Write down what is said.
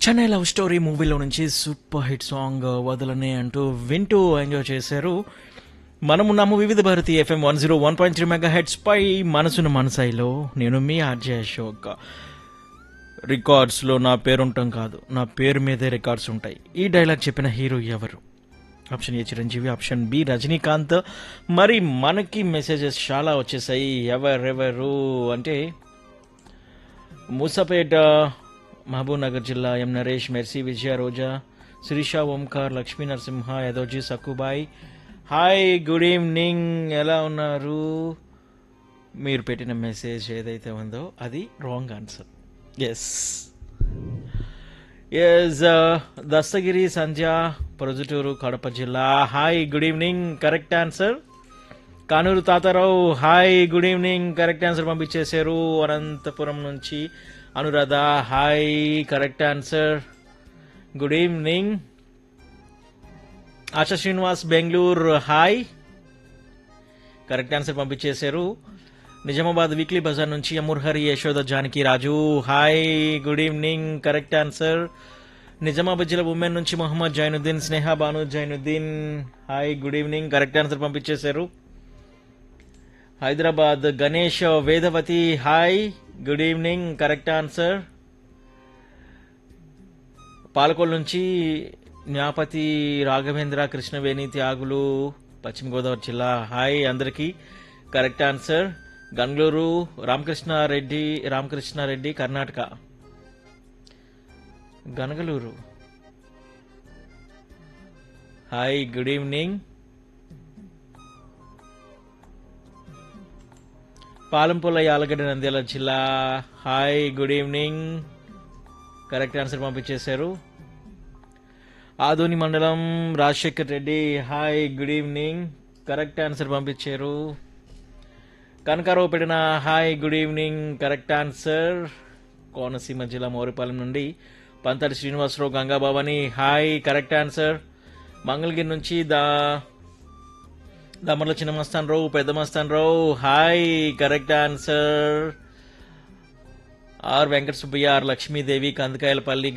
Chennai love story మూవీలో నుంచి super hit song వదలనే అంటూ వింటూ ఎంజాయ్ చేశారు మనమున్నాము Vividh Bharati FM one zero one point three mega hertz పై మనసును మనసైలో నేను మీ ఆర్జే అశోక్ రికార్డ్స్లో నా పేరు ఉండటం కాదు నా పేరు మీదే రికార్డ్స్ ఉంటాయి ఈ డైలాగ్ చెప్పిన హీరో ఎవరు option A Chiranjeevi option B Rajinikanth మరి మనకి మెసేజెస్ చాలా వచ్చేసాయి ఎవరెవరు అంటే మూసాపేట మహబూబ్ నగర్ జిల్లా M Naresh Mercy Vijaya Roja Sirisha Omkar Lakshmi Narasimha Yadoji Sakkubai hi good evening ఎలా ఉన్నారు మీరు పెట్టిన మెసేజ్ ఏదైతే ఉందో అది wrong answer S S Dastagiri Sandhya Proddatur Kadapa జిల్లా hi good evening correct answer Kanuru Tatarao hi good evening correct answer పంపించేశారు అనంతపురం నుంచి Anuradha hi correct answer good evening Asha Srinivas Bengaluru hi correct answer పంపించేశారు నిజామాబాద్ వీక్లీ బజార్ నుంచి అమూర్హరి యశోద జానకి రాజు hi good evening correct answer Nizamabad జిల్లా ఉమెన్ నుంచి Mohammed Zainuddin Sneha Banu Zainuddin hi good evening correct answer పంపించేశారు Hyderabad Ganesh Vedavathi hi good evening correct answer Palakol నుంచి జ్ఞాపతి రాఘవేంద్ర కృష్ణవేణి త్యాగులు పశ్చిమ గోదావరి జిల్లా హాయ్ అందరికీ correct answer Gangaluru Ramakrishna Reddy Ramakrishna Reddy Karnataka Ganagaluru hi good evening Palampolla Yalagadda Nandyal జిల్లా hi good evening correct answer పంపించేశారు ఆదోని మండలం Rajasekhar Reddy hi good evening correct answer పంపించారు కనకారావు పెట్టిన hi good evening correct answer Konaseema జిల్లా మోరిపాలెం నుండి పంతటి శ్రీనివాసరావు గంగాబాబని హాయ్ కరెక్ట్ ఆన్సర్ మంగళగిరి నుంచి దా Damarla Chinna Mastan Rao Pedda Mastan Rao hi correct answer R Venkata Subbaiah R Lakshmidevi కందకాయలపల్లి